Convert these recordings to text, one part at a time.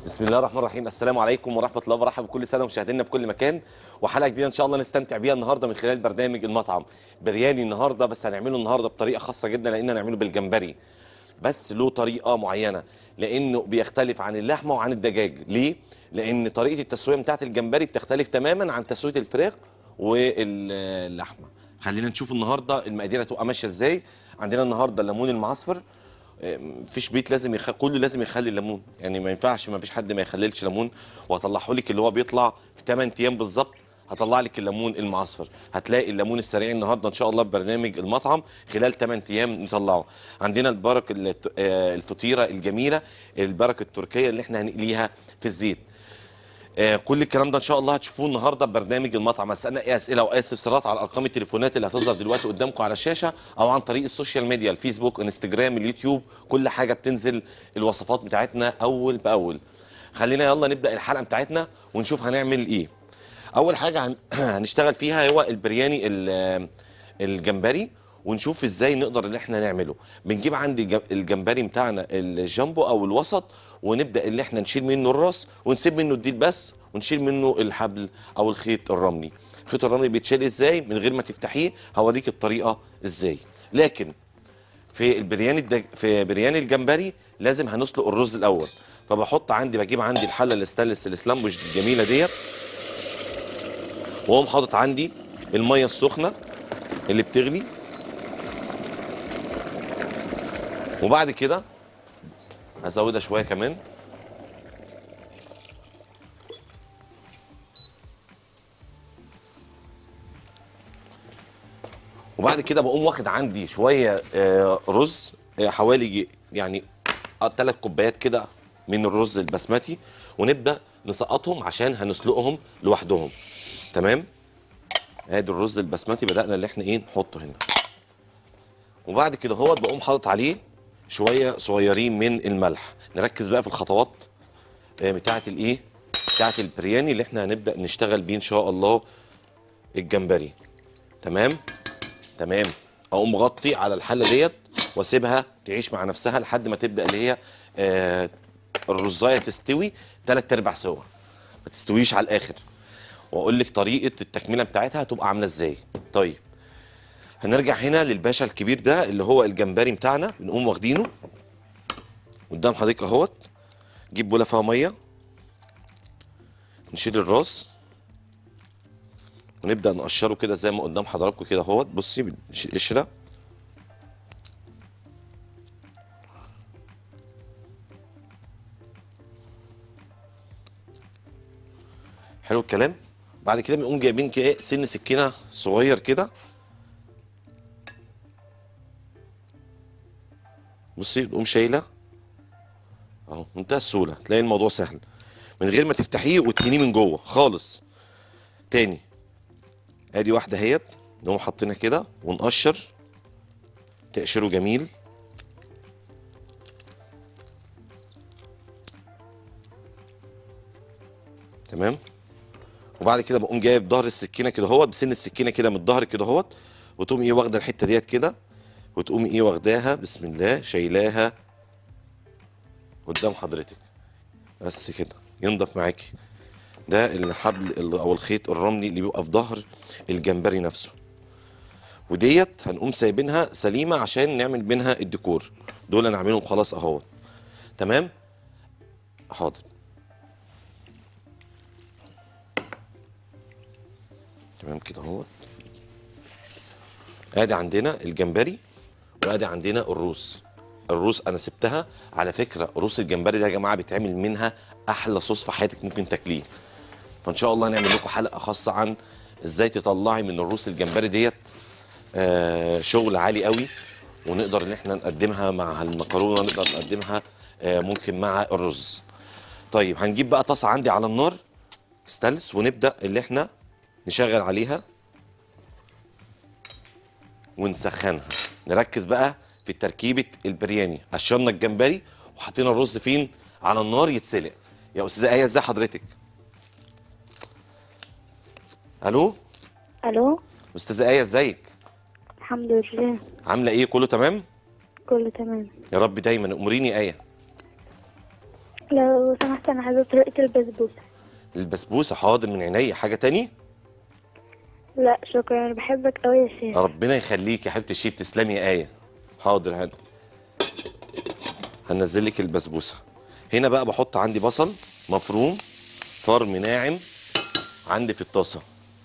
بسم الله الرحمن الرحيم السلام عليكم ورحمه الله وبركاته بكل سنه ومشاهدينا في كل مكان وحلقه جديده ان شاء الله نستمتع بيها النهارده من خلال برنامج المطعم برياني النهارده بس هنعمله النهارده بطريقه خاصه جدا لان هنعمله بالجمبري بس له طريقه معينه لانه بيختلف عن اللحمه وعن الدجاج ليه لان طريقه التسويه بتاعه الجمبري بتختلف تماما عن تسويه الفراخ واللحمه خلينا نشوف النهارده المقادير هتبقى ماشيه ازاي عندنا النهارده الليمون المعصفر مفيش بيت لازم يخ... كله لازم يخلي الليمون يعني ما ينفعش ما فيش حد ما يخللش ليمون وهطلعه لك اللي هو بيطلع في 8 ايام بالظبط هطلع لك الليمون المعصفر هتلاقي الليمون السريع النهارده ان شاء الله ببرنامج المطعم خلال 8 ايام نطلعه عندنا البرك الت- آه، الفطيره الجميله البركه التركيه اللي احنا هنقليها في الزيت آه، كل الكلام ده ان شاء الله هتشوفوه النهارده ببرنامج المطعم اسالنا ايه اسئله واسف صراط على ارقام التليفونات اللي هتظهر دلوقتي قدامكم على الشاشه او عن طريق السوشيال ميديا الفيسبوك انستجرام اليوتيوب كل حاجه بتنزل الوصفات بتاعتنا اول باول خلينا يلا نبدا الحلقه بتاعتنا ونشوف هنعمل ايه اول حاجه هن... هنشتغل فيها هو البرياني ال- الجمبري ونشوف ازاي نقدر ان احنا نعمله بنجيب عندي الج- الجمبري بتاعنا الجامبو او الوسط ونبدا ان احنا نشيل منه الراس ونسيب منه الديل بس ونشيل منه الحبل او الخيط الرملي الخيط الرملي بيتشال ازاي من غير ما تفتحيه هوريك الطريقه ازاي لكن في البرياني الدج... في برياني الجمبري لازم هنسلق الرز الاول فبحط عندي بجيب عندي الحله الاستانلس الاسلامبوش الجميله ديت واقوم حاطط عندي الميه السخنه اللي بتغلي وبعد كده هزودها شويه كمان وبعد كده بقوم واخد عندي شويه آه، رز آه، حوالي جي- يعني ثلاث كوبايات كده من الرز البسمتي ونبدا نسقطهم عشان هنسلقهم لوحدهم تمام ادي الرز البسمتي بدانا اللي احنا ايه نحطه هنا وبعد كده هو بقوم حاطط عليه شويه صغيرين من الملح نركز بقى في الخطوات آه، بتاعه الايه بتاعه البرياني اللي احنا هنبدا نشتغل بيه ان شاء الله الجمبري تمام تمام اقوم مغطي على الحله ديت واسيبها تعيش مع نفسها لحد ما تبدا اللي هي آه الرزايه تستوي ثلاث ارباع سوا ما تستويش على الاخر واقول لك طريقه التكمله بتاعتها هتبقى عامله ازاي طيب هنرجع هنا للباشا الكبير ده اللي هو الجمبري بتاعنا بنقوم واخدينه قدام حضرتك اهوت نجيب بوله فيها ميه نشيل الراس ونبدا نقشره كده زي ما قدام حضراتكم كده اهوت بصي بنشيل قشره حلو الكلام بعد كده بنقوم جايبين كده إيه، سن سكينه صغير كده بصي تقوم شايله اهو منتهى السهوله تلاقي الموضوع سهل من غير ما تفتحيه وتنيه من جوه خالص تاني ادي واحده اهيت نقوم حاطينها كده ونقشر تقشره جميل تمام وبعد كده بقوم جايب ظهر السكينه كده اهوت بسن السكينه كده من الظهر كده اهوت وتقوم ايه واخده الحته ديت كده وتقوم ايه واخداها بسم الله شايلاها قدام حضرتك بس كده ينضف معاكي ده الحبل ال- او الخيط الرملي اللي بيبقى في ظهر الجمبري نفسه وديت هنقوم سايبينها سليمه عشان نعمل منها الديكور دول نعملهم خلاص اهوت تمام حاضر تمام كده اهوت ادي عندنا الجمبري وادي عندنا الروس الروس انا سبتها على فكره روس الجمبري ده يا جماعه بيتعمل منها احلى صوص في حياتك ممكن تاكليه فان شاء الله نعمل لكم حلقه خاصه عن ازاي تطلعي من الروس الجمبري ديت آه شغل عالي قوي ونقدر ان احنا نقدمها مع المكرونه نقدر نقدمها آه ممكن مع الرز طيب هنجيب بقى طاسه عندي على النار ستانلس ونبدا اللي احنا نشغل عليها ونسخنها نركز بقى في تركيبه البرياني قشرنا الجمبري وحطينا الرز فين على النار يتسلق يا استاذه ايه ازي حضرتك الو الو استاذه ايه ازيك الحمد لله عامله ايه كله تمام كله تمام يا رب دايما اموريني ايه لو سمحت أنا عايزة طريقة البسبوسة البسبوسه حاضر من عينيا حاجه تاني لا شكرا أنا بحبك أوي يا شيخ ربنا يخليك يا حبيبتي الشيف تسلمي يا ايه حاضر هن هنزل لك البسبوسه هنا بقى بحط عندي بصل مفروم فرم ناعم عندي في الطاسه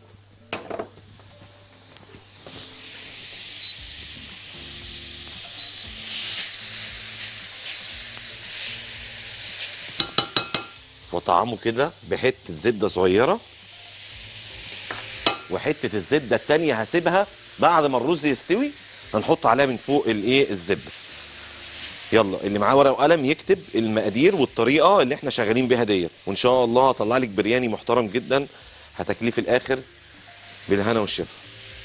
وطعمه كده بحته زبده صغيره وحته الزبده التانية هسيبها بعد ما الرز يستوي هنحط عليها من فوق الايه الزبده يلا اللي معاه ورقه وقلم يكتب المقادير والطريقه اللي احنا شغالين بيها ديت وان شاء الله هطلع لك برياني محترم جدا هتاكليه في الاخر بالهنا والشفا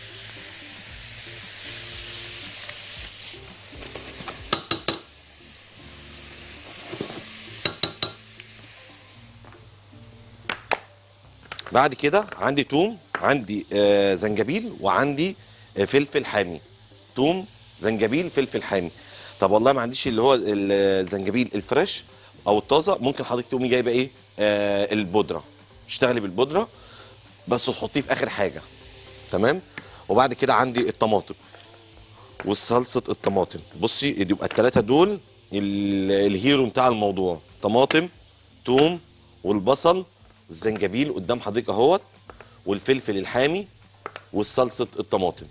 بعد كده عندي توم عندي آه زنجبيل وعندي آه فلفل حامي توم زنجبيل فلفل حامي طب والله ما عنديش اللي هو الزنجبيل الفريش او الطازه ممكن حضرتك تقومي جايبه ايه آه البودره تشتغلي بالبودره بس تحطيه في اخر حاجه تمام وبعد كده عندي الطماطم والصلصه الطماطم بصي يبقى الثلاثه دول ال- الهيرو بتاع الموضوع طماطم توم والبصل والزنجبيل قدام حضرتك اهوت والفلفل الحامي والصلصه الطماطم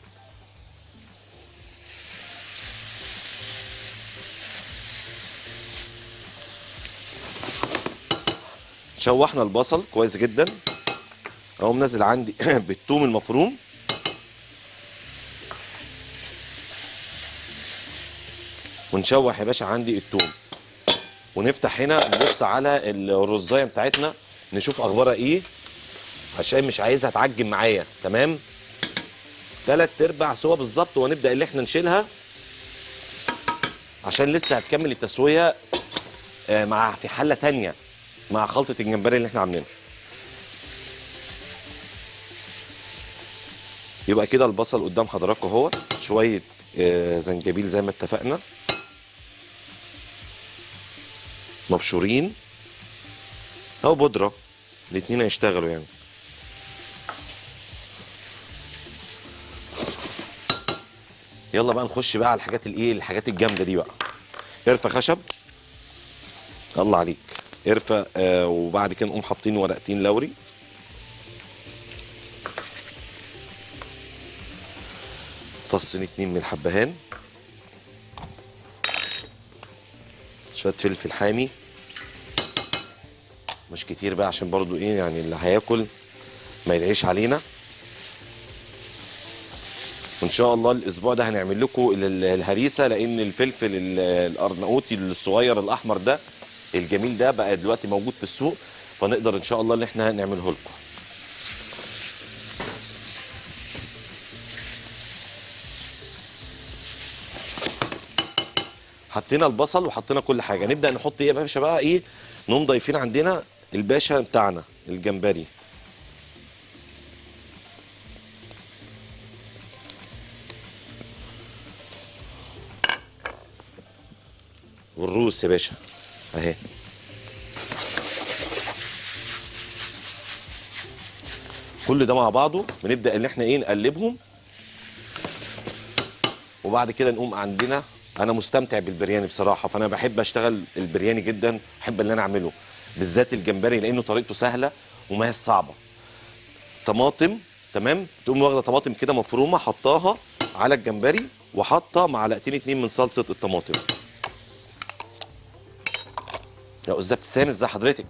شوحنا البصل كويس جدا اهو منزل عندي بالثوم المفروم ونشوح يا باشا عندي الثوم ونفتح هنا نبص على الرزايه بتاعتنا نشوف اخبارها ايه عشان مش عايزها تعجن معايا تمام تلات ارباع سوا بالظبط وهنبدا اللي احنا نشيلها عشان لسه هتكمل التسويه آه، مع في حله تانية مع خلطه الجمبري اللي احنا عاملينها يبقى كده البصل قدام حضراتكم اهو شويه آه، زنجبيل زي ما اتفقنا مبشورين او بودره الاتنين هيشتغلوا يعني يلا بقى نخش بقى على الحاجات الايه الحاجات الجامده دي بقى قرفه خشب الله عليك قرفه آه وبعد كده نقوم حاطين ورقتين لوري فصين اتنين من الحبهان شويه فلفل حامي مش كتير بقى عشان برضو ايه يعني اللي هياكل ما يدعيش علينا وان شاء الله الاسبوع ده هنعمل لكم ال- الهريسه لان الفلفل ال- الارناؤوطي الصغير الاحمر ده الجميل ده بقى دلوقتي موجود في السوق فنقدر ان شاء الله ان احنا نعمله لكم حطينا البصل وحطينا كل حاجه نبدا نحط ايه يا باشا بقى ايه نقوم ضايفين عندنا الباشا بتاعنا الجمبري والروس يا باشا اهي كل ده مع بعضه بنبدا ان احنا ايه نقلبهم وبعد كده نقوم عندنا انا مستمتع بالبرياني بصراحه فانا بحب اشتغل البرياني جدا بحب اللي انا اعمله بالذات الجمبري لانه طريقته سهله وما هي صعبه طماطم تمام تقوم واخده طماطم كده مفرومه حطاها على الجمبري وحاطه معلقتين اتنين من صلصه الطماطم يا استاذ ابتسام ازي حضرتك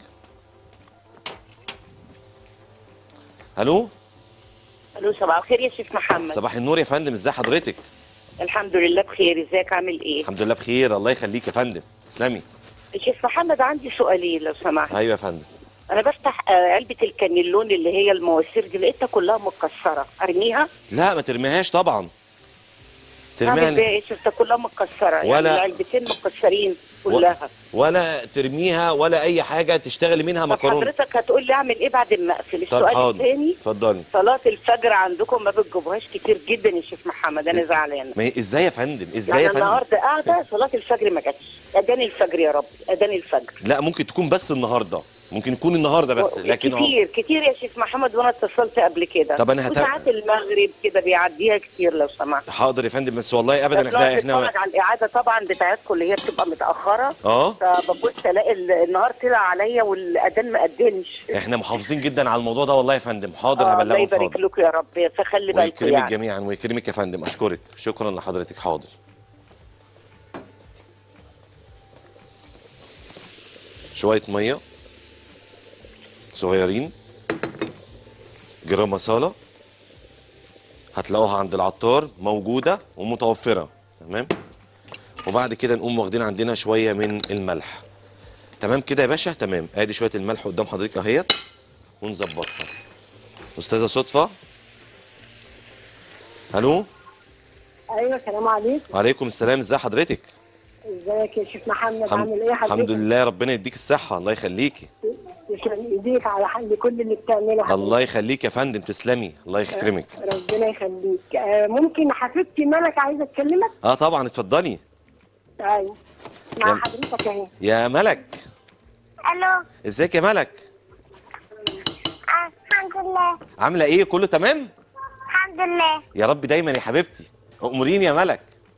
الو الو صباح الخير يا شيخ محمد صباح النور يا فندم ازي حضرتك الحمد لله بخير ازيك عامل ايه الحمد لله بخير الله يخليك يا فندم تسلمي شيخ محمد عندي سؤالين لو سمحت ايوه يا فندم انا بفتح آه، علبه الكانيلون اللي هي المواسير دي لقيتها كلها مكسره ارميها لا ما ترميهاش طبعا ترميها اعمل بيها ل- ايه شفتها كلها متكسره ولا- يعني العلبتين متكسرين كلها ولا ترميها ولا اي حاجه تشتغلي منها طب مكرونه حضرتك هتقول لي اعمل ايه بعد ما اقفل طب السؤال حاضر الثاني اتفضلي صلاة الفجر عندكم ما بتجيبوهاش كتير جدا يا شيخ محمد انا زعلانه ما هي ازاي يا فندم ازاي يعني يا فندم النهارده قاعده صلاة الفجر ما جاتش اذان الفجر يا رب اذان الفجر لا ممكن تكون بس النهارده ممكن يكون النهارده بس لكن هو كتير كتير يا شيخ محمد وانا اتصلت قبل كده طب أنا هتابع- وساعات المغرب كده بيعديها كتير لو سمحت حاضر يا فندم بس والله ابدا بس احنا لو احنا بتتفرج على الاعاده طبعا بتاعتكم اللي هي بتبقى متاخره اه فببص الاقي ال- النهار طلع عليا والاذان ما اذنش احنا محافظين جدا على الموضوع ده والله يا فندم حاضر آه، الله هبلغهم يبارك حاضر لكم يا رب فخلي بالكم ويكرمك يعني جميعا ويكرمك يا فندم اشكرك شكرا لحضرتك حاضر شويه ميه صغيرين جرام مصالة هتلاقوها عند العطار موجودة ومتوفرة تمام وبعد كده نقوم واخدين عندنا شوية من الملح تمام كده يا باشا تمام ادي شوية الملح قدام حضرتك اهيت ونظبطها استاذة صدفة الو ايوه السلام عليكم وعليكم السلام ازي حضرتك ازيك يا شيخ محمد الحمد, عامل ايه يا حضرتك الحمد لله ربنا يديك الصحة الله يخليكي تسلم ايديك على حل كل اللي بتعمله حضرتك. الله يخليك يا فندم تسلمي الله يكرمك ربنا يخليك آه ممكن حبيبتي ملك عايزه اتكلمك اه طبعا اتفضلي ايوه مع يلا. حضرتك اهي يا ملك الو ازيك يا ملك آه، الحمد لله عامله ايه كله تمام الحمد لله يا رب دايما يا حبيبتي اموريني يا ملك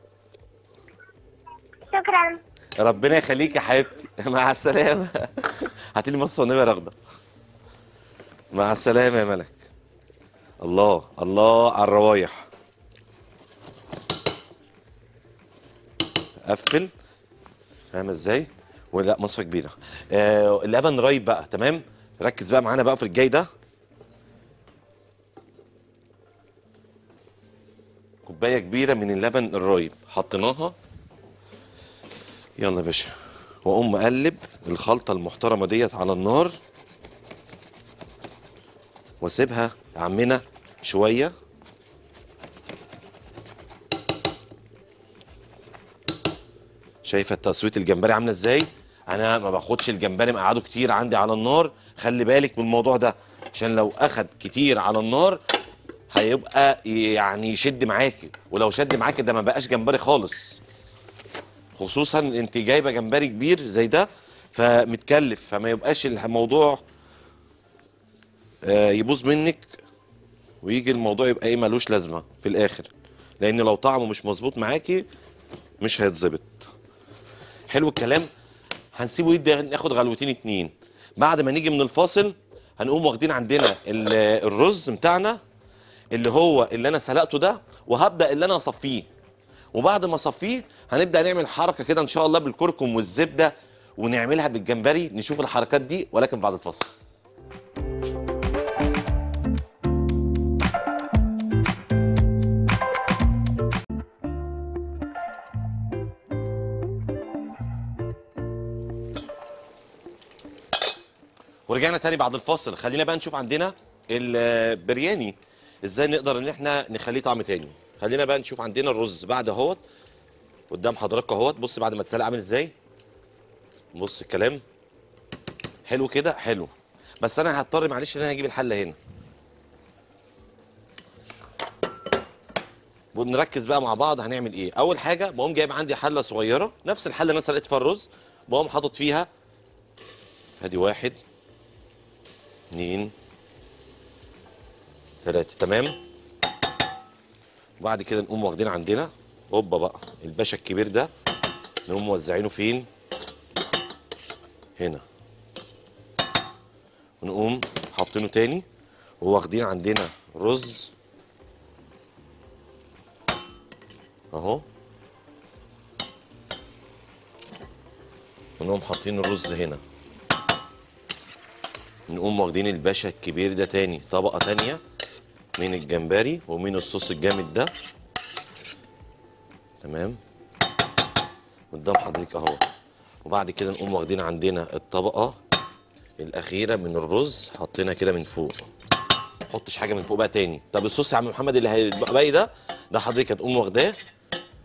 شكرا ربنا يخليك يا حبيبتي مع السلامه هاتي لي مصر والنبي يا رغده مع السلامه يا ملك الله الله على الروايح قفل فاهم ازاي ولا مصفى كبيره آه اللبن رايب بقى تمام ركز بقى معانا بقى في الجاي ده كوبايه كبيره من اللبن الرايب حطيناها يلا يا باشا واقوم مقلب الخلطه المحترمه ديت على النار واسيبها يا عمنا شويه شايفه تسويه الجمبري عامله ازاي انا ما باخدش الجمبري مقعده كتير عندي على النار خلي بالك من الموضوع ده عشان لو اخد كتير على النار هيبقى يعني يشد معاكي ولو شد معاكي ده ما بقاش جمبري خالص خصوصا انت جايبه جمبري كبير زي ده فمتكلف فما يبقاش الموضوع آه، يبوظ منك ويجي الموضوع يبقى ايه ملوش لازمه في الاخر لان لو طعمه مش مظبوط معاكي مش هيتظبط حلو الكلام هنسيبه يدي ناخد غلوتين اتنين بعد ما نيجي من الفاصل هنقوم واخدين عندنا ال- الرز بتاعنا اللي هو اللي انا سلقته ده وهبدا اللي انا اصفيه وبعد ما اصفيه هنبدا نعمل حركه كده ان شاء الله بالكركم والزبده ونعملها بالجمبري نشوف الحركات دي ولكن بعد الفاصل ورجعنا تاني بعد الفاصل خلينا بقى نشوف عندنا البرياني ازاي نقدر ان احنا نخليه طعم تاني خلينا بقى نشوف عندنا الرز بعد اهوت قدام حضراتكم اهوت بص بعد ما اتسلق عامل ازاي بص الكلام حلو كده حلو بس انا هضطر معلش ان انا هجيب الحله هنا ونركز بقى مع بعض هنعمل ايه اول حاجه بقوم جايب عندي حله صغيره نفس الحله اللي انا سلقت فيها الرز بقوم حاطط فيها ادي واحد اتنين تلاتة تمام وبعد كده نقوم واخدين عندنا هوبا بقى الباشا الكبير ده نقوم موزعينه فين هنا ونقوم حاطينه تاني وواخدين عندنا رز اهو ونقوم حاطين الرز هنا نقوم واخدين الباشا الكبير ده تاني طبقة تانية من الجمبري ومن الصوص الجامد ده تمام قدام حضرتك اهو وبعد كده نقوم واخدين عندنا الطبقة الأخيرة من الرز حطينا كده من فوق حطش حاجة من فوق بقى تاني طب الصوص يا عم محمد اللي هيبقى باقي ده ده حضرتك هتقوم واخداه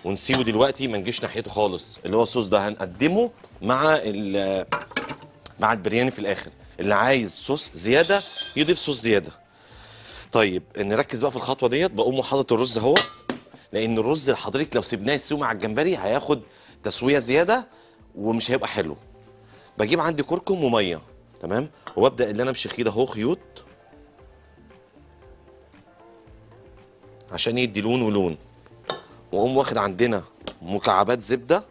ونسيبه دلوقتي ما نجيش ناحيته خالص اللي هو الصوص ده هنقدمه مع ال- مع البرياني في الاخر اللي عايز صوص زياده يضيف صوص زياده طيب نركز بقى في الخطوه ديت بقوم حاطط الرز اهو لان الرز اللي حضرتك لو سيبناه يستوي مع الجمبري هياخد تسويه زياده ومش هيبقى حلو بجيب عندي كركم وميه تمام وابدا اللي انا امشي كده اهو خيوط عشان يدي لون ولون واقوم واخد عندنا مكعبات زبده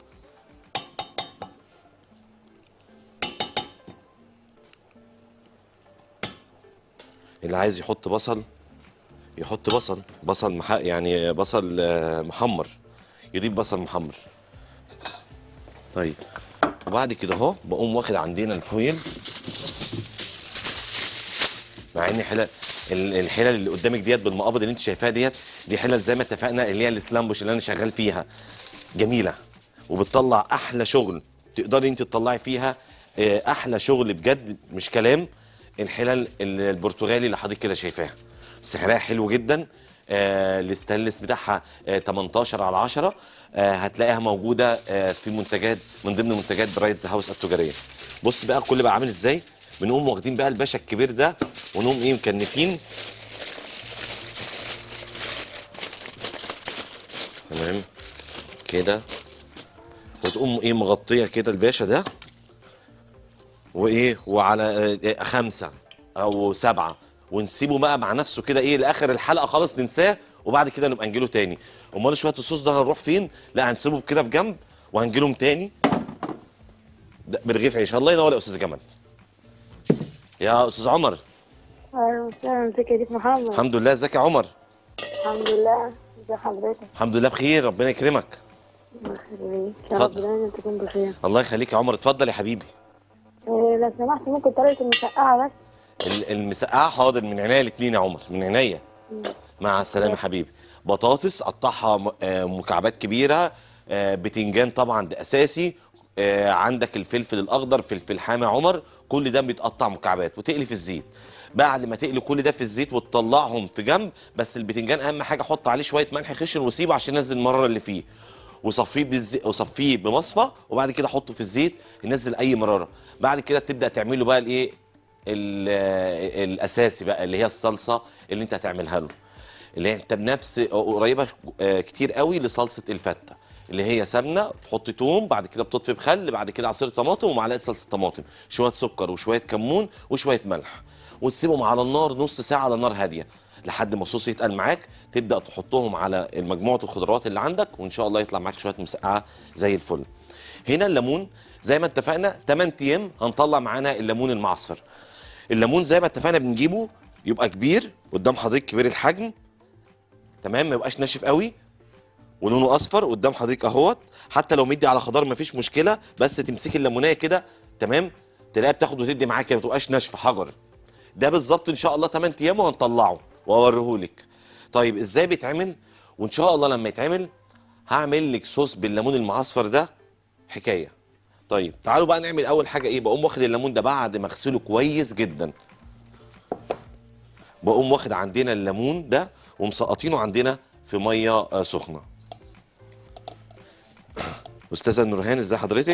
اللي عايز يحط بصل يحط بصل بصل مح... يعني بصل آه، محمر يضيف بصل محمر طيب وبعد كده اهو بقوم واخد عندنا الفويل مع ان حلل ال- الحلل اللي قدامك ديت بالمقابض اللي انت شايفاها ديت دي حلل زي ما اتفقنا اللي هي السلامبوش اللي انا شغال فيها جميله وبتطلع احلى شغل تقدري انت تطلعي فيها آه، احلى شغل بجد مش كلام الحلل ال- البرتغالي اللي حضرتك كده شايفاها سعرها حلو جدا آه الاستانلس بتاعها آه 18 على 10 آه هتلاقيها موجوده آه في منتجات من ضمن منتجات برايتز هاوس التجاريه بص بقى الكل بقى عامل ازاي بنقوم واخدين بقى الباشا الكبير ده ونقوم ايه مكنفين تمام كده وتقوم ايه مغطيه كده الباشا ده وايه وعلى آه، خمسه او سبعه ونسيبه بقى مع نفسه كده ايه لاخر الحلقه خالص ننساه وبعد كده نبقى نجيله تاني امال شويه الصوص ده هنروح فين لا هنسيبه كده في جنب وهنجيلهم تاني ده برغيف عيش الله ينور يا استاذ جمال يا استاذ عمر اهلا وسهلا ازيك يا شيخ محمد الحمد لله ازيك يا عمر الحمد لله ازي حضرتك الحمد لله بخير ربنا يكرمك الله يخليك يا رب اتفضل. دايما تكون بخير الله يخليك يا عمر اتفضل يا حبيبي إيه لو سمحت ممكن طريقة المسقعة بس ال- المسقعه حاضر من عينيا الاثنين يا عمر من عينيا مع السلامه حبيبي بطاطس قطعها م- آه، مكعبات كبيره آه، بتنجان طبعا ده اساسي آه، عندك الفلفل الاخضر فلفل حامي يا عمر كل ده بيتقطع مكعبات وتقلي في الزيت بعد ما تقلي كل ده في الزيت وتطلعهم في جنب بس البتنجان اهم حاجه حط عليه شويه ملح خشن وسيبه عشان ينزل المراره اللي فيه وصفيه بالزي... وصفيه بمصفى وبعد كده حطه في الزيت ينزل اي مراره بعد كده تبدا تعمل له بقى الايه ال- آه، الاساسي بقى اللي هي الصلصه اللي انت هتعملها له اللي هي انت بنفس قريبه آه، كتير قوي لصلصه الفته اللي هي سمنه تحط توم بعد كده بتطفي بخل بعد كده عصير طماطم ومعلقه صلصه طماطم شويه سكر وشويه كمون وشويه ملح وتسيبهم على النار نص ساعه على نار هاديه لحد ما الصوص يتقل معاك تبدا تحطهم على مجموعه الخضروات اللي عندك وان شاء الله يطلع معاك شويه مسقعه زي الفل هنا الليمون زي ما اتفقنا 8 ايام هنطلع معانا الليمون المعصفر الليمون زي ما اتفقنا بنجيبه يبقى كبير قدام حضرتك كبير الحجم تمام ما يبقاش ناشف قوي ولونه اصفر قدام حضرتك اهوت حتى لو مدي على خضار مفيش مشكله بس تمسكي الليمونيه كده تمام تلاقيها بتاخد وتدي معاك ما تبقاش ناشفه حجر ده بالظبط ان شاء الله 8 ايام وهنطلعه واوريهولك طيب ازاي بيتعمل وان شاء الله لما يتعمل هعمل لك صوص بالليمون المعصفر ده حكايه طيب تعالوا بقى نعمل اول حاجه ايه بقوم واخد الليمون ده بعد ما اغسله كويس جدا بقوم واخد عندنا الليمون ده ومسقطينه عندنا في ميه آه، سخنه استاذه نورهان ازي حضرتك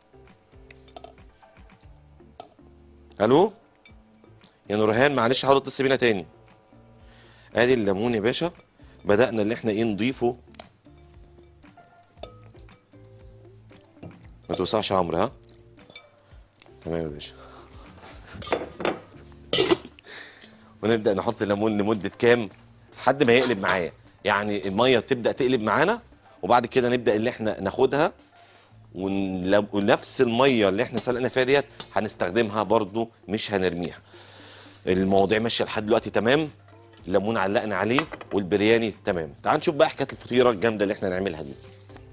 الو يا نورهان معلش حاول اتصل بينا تاني ادي الليمون يا باشا بدانا اللي احنا ايه نضيفه ما توسعش يا عمرو ها تمام يا باشا ونبدا نحط الليمون لمده كام لحد ما يقلب معايا يعني الميه تبدا تقلب معانا وبعد كده نبدا اللي احنا ناخدها ون- ونفس الميه اللي احنا سلقنا فيها ديت هنستخدمها برضو مش هنرميها المواضيع ماشيه لحد دلوقتي تمام الليمون علقنا عليه والبرياني تمام تعال نشوف بقى حكايه الفطيره الجامده اللي احنا نعملها دي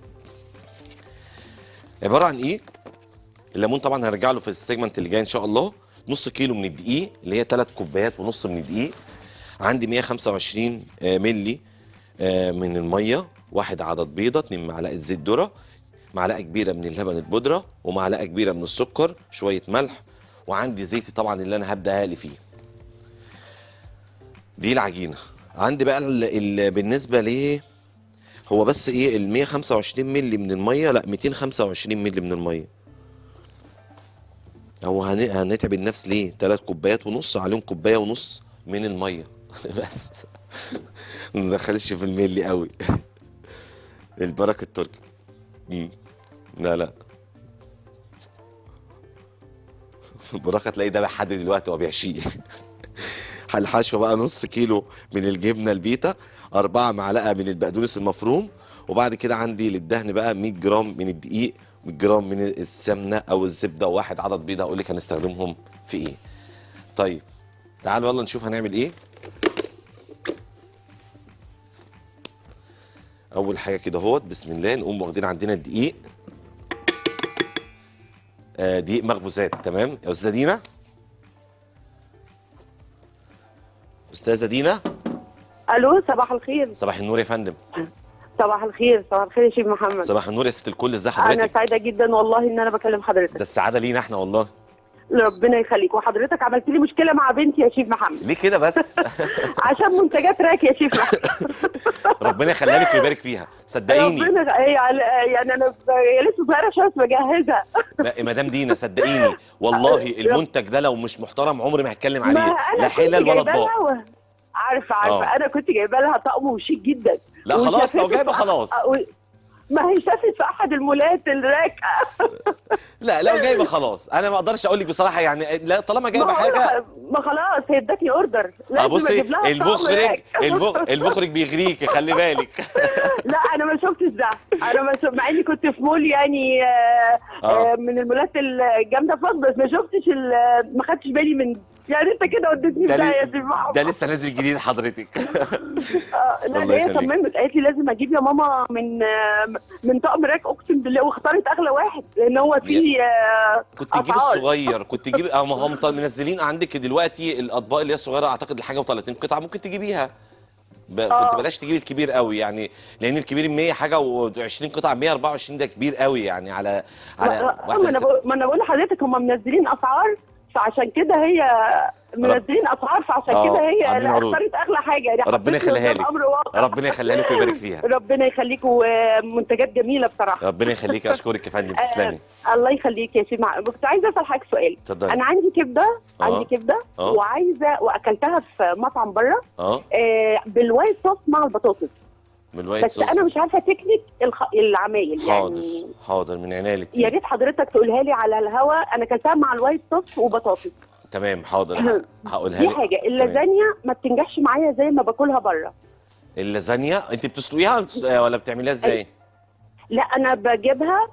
عباره عن ايه الليمون طبعا هرجع له في السيجمنت اللي جاي ان شاء الله نص كيلو من الدقيق اللي هي 3 كوبايات ونص من الدقيق عندي 125 آه، ملي آه، من الميه واحد عدد بيضه 2 معلقه زيت ذره معلقه كبيره من اللبن البودره ومعلقه كبيره من السكر شويه ملح وعندي زيتي طبعا اللي انا هبدا اقلي فيه دي العجينه عندي بقى ال ال بالنسبه ل هو بس ايه ال 125 مللي من الميه لا 225 مللي من الميه هو هن... هنتعب النفس ليه؟ تلات كوبايات ونص عليهم كوبايه ونص من الميه بس ما ندخلش في الملي قوي البركه التركي مم. لا لا البركه تلاقي ده لحد دلوقتي هو بيحشيه الحشوه بقى نص كيلو من الجبنه البيتا أربعة معلقه من البقدونس المفروم وبعد كده عندي للدهن بقى 100 جرام من الدقيق 100 جرام من السمنه او الزبده وواحد عدد بيضه اقول لك هنستخدمهم في ايه طيب تعالوا يلا نشوف هنعمل ايه اول حاجه كده اهوت بسم الله نقوم واخدين عندنا الدقيق آه دقيق مخبوزات تمام يا استاذه دينا استاذه دينا الو صباح الخير صباح النور يا فندم صباح الخير صباح الخير يا شيخ محمد صباح النور يا ست الكل ازي انا حضرتك سعيده جدا والله ان انا بكلم ده حضرتك السعاده لينا احنا والله ربنا يخليك وحضرتك عملت لي مشكله مع بنتي يا شيخ محمد ليه كده بس عشان منتجات راك يا شيخ محمد ربنا يخليها لك ويبارك فيها صدقيني ربنا يعني يعني انا ب- هي لسه صغيره شويه بس بجهزها ما- مدام دينا صدقيني والله المنتج ده لو مش محترم عمري ما هتكلم ما عليه أنا لا كنت حلل ولا جايبة اطباق لها و- عارفه عارفه آه. انا كنت جايبه لها طقم وشيك جدا لا خلاص لو وشافتها جايبه في- خلاص أ- ما هي شافت في احد المولات الراكه لا لو جايبه خلاص انا ما اقدرش اقول لك بصراحه يعني لا طالما جايبه ما هو حاجه أنا- ما خلاص هي ادتني اوردر اه لازم بصي اجيب لها طقم المخرج راك. المخ- المخرج بيغريكي خلي بالك لا انا ما شفتش ده انا ما شف... مع اني كنت في مول يعني آه آه. آه من المولات الجامده فاض بس ما شفتش ال- ما خدتش بالي من يعني انت كده وديتني ده في ده لي- يا سيدي محمد. ده لسه نازل جديد حضرتك آه لا الله هي يخليك. صممت قالت لي لازم اجيب يا ماما من آه من طقم راك اقسم بالله واختارت اغلى واحد لان هو فيه آه كنت تجيب أسعار. الصغير كنت تجيب اه ما هم طل- منزلين عندك دلوقتي الاطباق اللي هي الصغيره اعتقد الحاجه و30 قطعه ممكن تجيبيها ب... آه. كنت بلاش تجيب الكبير قوي يعني لان الكبير 100 حاجه و20 قطعه 124 ده كبير قوي يعني على على ما, واحدة ما انا ست- بقول ما انا بقول لحضرتك هم منزلين اسعار فعشان كده هي منزلين اسعار فعشان آه، كده هي عاملين لا عروض. اختارت اغلى حاجه يعني ربنا حطيت لي يخليها قدام لك. امر واقع ربنا يخليها لك ويبارك فيها ربنا يخليك ومنتجات جميله بصراحه ربنا يخليك اشكرك يا فندم تسلمي آه الله يخليك يا سيدي مع- كنت عايزه اسال حضرتك سؤال اتفضلي انا عندي كبده آه. عندي كبده آه. وعايزه واكلتها في مطعم بره اه آه بالوايت صوص مع البطاطس من الوايت بس صوص انا مش عارفه تكنيك الخ... العمايل حاضر يعني حاضر من عينيا يا الاتنين ريت حضرتك تقولها لي على الهوا انا اكلتها مع الوايت صوص وبطاطس تمام حاضر هقولها دي لك حاجه اللازانيا ما بتنجحش معايا زي ما باكلها بره اللازانيا انت بتسلقيها ولا بتس- ولا بتعمليها ازاي؟ لا انا بجيبها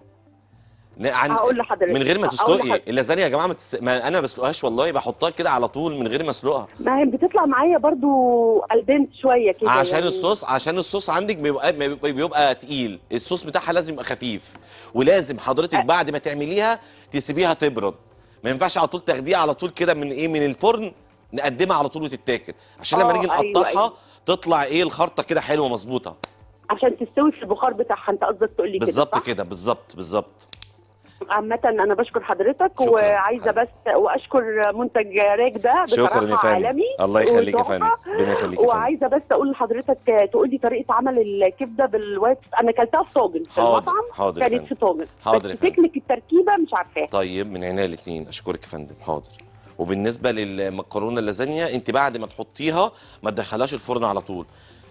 ن- عن... هقول لحضرتك من غير ما هقول تسلقي لحضرتك. اللازانيا يا جماعه ما, تس... ما انا ما بسلقهاش والله بحطها كده على طول من غير ما اسلقها ما هي بتطلع معايا برضو الدنت شويه كده عشان يعني. الصوص عشان الصوص عندك بيبقى بيبقى, بيبقى تقيل الصوص بتاعها لازم يبقى خفيف ولازم حضرتك أ- بعد ما تعمليها تسيبيها تبرد ما ينفعش على طول تاخديها على طول كده من ايه من الفرن نقدمها على طول وتتاكل عشان لما آه، نيجي أيوة، نقطعها أيوة. تطلع ايه الخرطه كده حلوه مظبوطه عشان تستوي في البخار بتاعها انت قصدك تقول لي كده بالظبط صح؟ كده بالظبط بالظبط عامة أنا بشكر حضرتك شكراً. وعايزة بس وأشكر منتج راك ده شكرا يا بصراحة فندم عالمي الله يخليك يا وتحفة. فندم ربنا يخليك يا فندم وعايزة بس أقول لحضرتك تقول لي طريقة عمل الكبدة بالوايت أنا أكلتها في طاجن في حاضر المطعم حاضر يا كانت فندم في طاجن حاضر يا بس فندم. تكنيك التركيبة مش عارفاها طيب من عينيا الاثنين اشكرك يا فندم حاضر وبالنسبه للمكرونه اللازانيا انت بعد ما تحطيها ما تدخلهاش الفرن على طول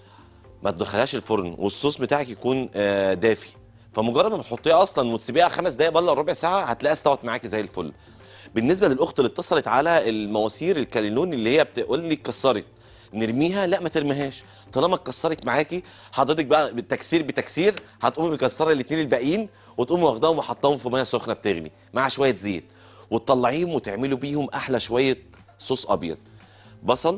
ما تدخلهاش الفرن والصوص بتاعك يكون آه، دافي فمجرد ما تحطيها اصلا وتسيبيها خمس دقائق بلا ربع ساعه هتلاقيها استوت معاكي زي الفل بالنسبه للاخت اللي اتصلت على المواسير الكالينون اللي هي بتقول لي اتكسرت نرميها لا ما ترميهاش طالما اتكسرت معاكي حضرتك بقى بالتكسير بتكسير هتقومي مكسره الاثنين الباقيين وتقومي واخداهم وحطاهم في ميه سخنه بتغلي مع شويه زيت وتطلعيهم وتعملوا بيهم احلى شويه صوص ابيض بصل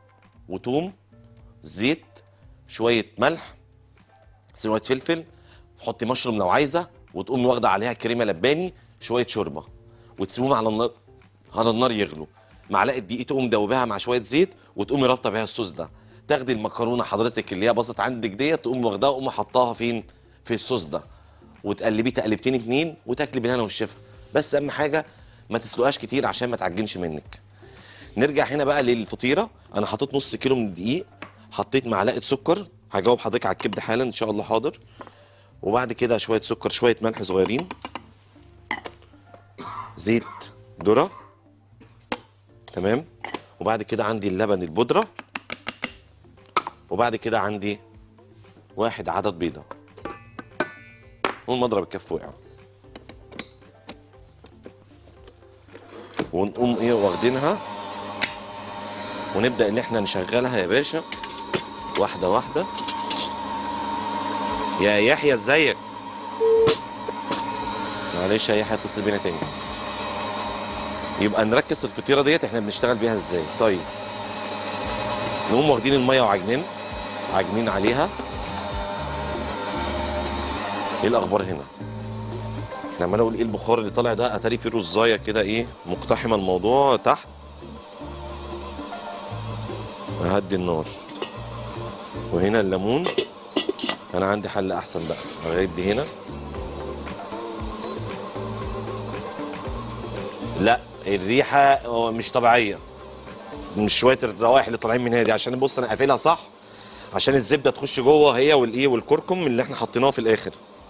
وتوم زيت شويه ملح شويه فلفل تحطي مشروم لو عايزه وتقومي واخده عليها كريمه لباني شويه شوربه وتسيبوهم على النار على النار يغلوا معلقه دقيق تقوم دوبها مع شويه زيت وتقومي رابطه بيها الصوص ده تاخدي المكرونه حضرتك اللي هي باظت عندك ديت تقوم واخداها وقوم حطاها فين في الصوص ده وتقلبيه تقلبتين اتنين وتاكلي بالهنا والشفا بس اهم حاجه ما تسلقهاش كتير عشان ما تعجنش منك نرجع هنا بقى للفطيره انا حطيت نص كيلو من الدقيق حطيت معلقه سكر هجاوب حضرتك على الكبده حالا ان شاء الله حاضر وبعد كده شويه سكر شويه ملح صغيرين زيت ذره تمام وبعد كده عندي اللبن البودره وبعد كده عندي واحد عدد بيضه والمضرب الكف وقع ونقوم ايه واخدينها ونبدا ان احنا نشغلها يا باشا واحده واحده يا يحيى ازيك معلش يا يحيى اتصل بينا تاني يبقى نركز الفطيره ديت احنا بنشتغل بيها ازاي طيب نقوم واخدين الميه وعجنين عاجنين عليها ايه الاخبار هنا احنا عمال اقول ايه البخار اللي طالع ده اتاري فيه رزايه كده ايه مقتحمه الموضوع تحت اهدي النار وهنا الليمون انا عندي حل احسن بقى لغايه دي هنا لا الريحه مش طبيعيه مش شويه الروائح اللي طالعين من هنا دي عشان بص انا قافلها صح عشان الزبده تخش جوه هي والايه والكركم اللي احنا حطيناه في الاخر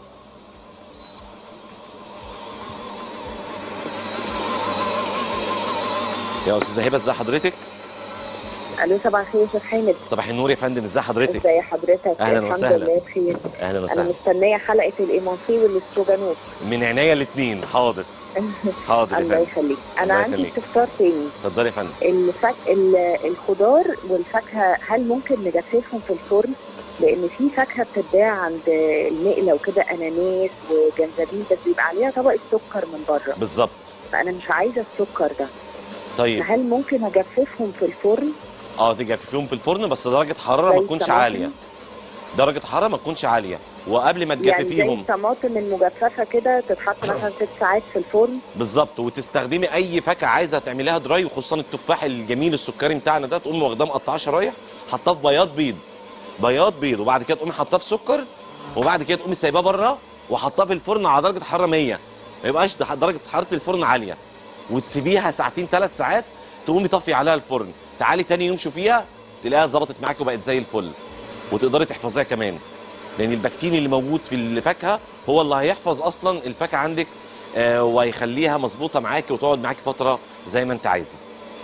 يا استاذه هبه ازي حضرتك الو صباح الخير يا شيخ حامد صباح النور يا فندم ازي حضرتك ازي حضرتك أهلاً الحمد وسهلاً. لله بخير اهلا انا وسهلا مستنيه حلقه الايمانسي والاستروجانوف من عينيا الاثنين حاضر حاضر يا الله فندم يخليك الله انا عندي يخليك. استفسار تاني اتفضلي يا فندم الفك... ال- الخضار والفاكهه هل ممكن نجففهم في الفرن لان في فاكهه بتتباع عند المقله وكده اناناس وجنزبيل بس بيبقى عليها طبقه سكر من بره بالظبط فانا مش عايزه السكر ده طيب فهل ممكن اجففهم في الفرن اه تجففيهم في الفرن بس درجه حراره زي ما تكونش الطماطم؟ عاليه درجه حراره ما تكونش عاليه وقبل ما يعني زي تجففيهم الطماطم المجففه كده تتحط مثلا ست ساعات في الفرن بالظبط وتستخدمي اي فاكهه عايزه تعمليها دراي وخصوصا التفاح الجميل السكري بتاعنا ده تقومي واخداه مقطعاه شرايح حطاه في بياض بيض بياض بيض وبعد كده تقومي حطاه في سكر وبعد كده تقومي سايباه بره وحطاه في الفرن على درجه حراره 100 ما يبقاش ده- درجه حراره الفرن عاليه وتسيبيها ساعتين ثلاث ساعات تقومي طفي عليها الفرن تعالي تاني يوم شوفيها تلاقيها ظبطت معاكي وبقت زي الفل وتقدري تحفظيها كمان لان البكتيريا اللي موجود في الفاكهه هو اللي هيحفظ اصلا الفاكهه عندك آه، وهيخليها مظبوطه معاكي وتقعد معاكي فتره زي ما انت عايزه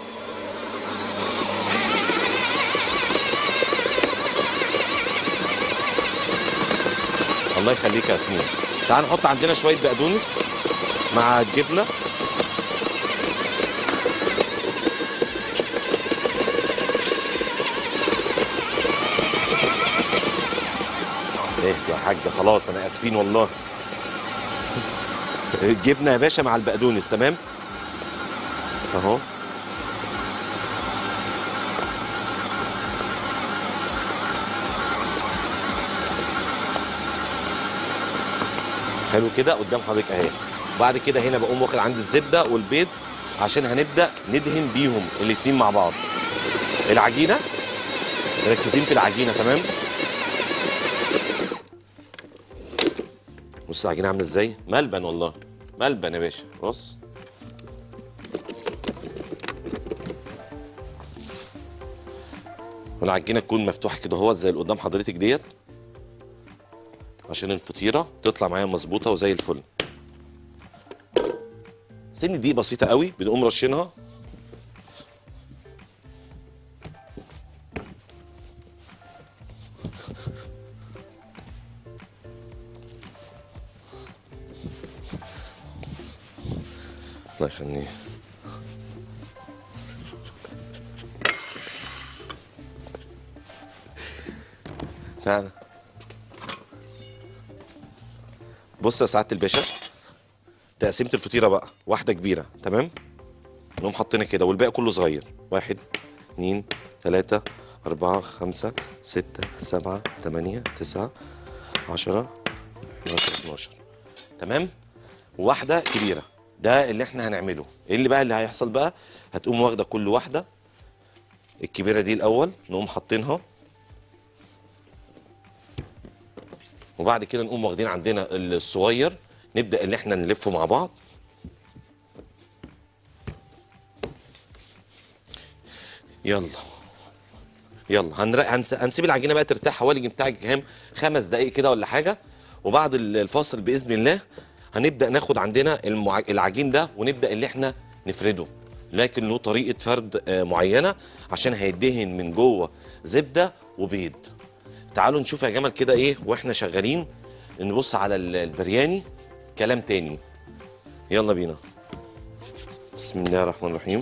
الله يخليك يا ياسمين تعال نحط عندنا شويه بقدونس مع الجبنه ايه يا حاجه خلاص انا اسفين والله الجبنه يا باشا مع البقدونس تمام اهو حلو كده قدام حضرتك اهي بعد كده هنا بقوم واخد عندي الزبده والبيض عشان هنبدا ندهن بيهم الاتنين مع بعض العجينه مركزين في العجينه تمام بص العجينه عامله ازاي ملبن والله ملبن يا باشا بص والعجينه تكون مفتوحه كده اهوت زي اللي قدام حضرتك ديت عشان الفطيره تطلع معايا مظبوطه وزي الفل سن دي بسيطه قوي بنقوم رشينها الله يخليه تعالى بص يا سعاده الباشا تقسيمه الفطيره بقى واحده كبيره تمام نقوم حاطينها كده والباقي كله صغير واحد اتنين تلاتة أربعة خمسة ستة سبعة تمانية تسعة عشرة 11 12 تمام واحده كبيره ده اللي احنا هنعمله ايه اللي بقى اللي هيحصل بقى هتقوم واخده كل واحده الكبيره دي الاول نقوم حاطينها وبعد كده نقوم واخدين عندنا الصغير نبدا ان احنا نلفه مع بعض يلا يلا هنر... هنس... هنسيب العجينه بقى ترتاح حوالي بتاع كام خمس دقائق كده ولا حاجه وبعد ال- الفاصل باذن الله هنبدا ناخد عندنا المع... العجين ده ونبدا اللي احنا نفرده لكن له طريقه فرد آه، معينه عشان هيدهن من جوه زبده وبيض تعالوا نشوف يا جمال كده ايه واحنا شغالين نبص على ال- البرياني كلام تاني يلا بينا بسم الله الرحمن الرحيم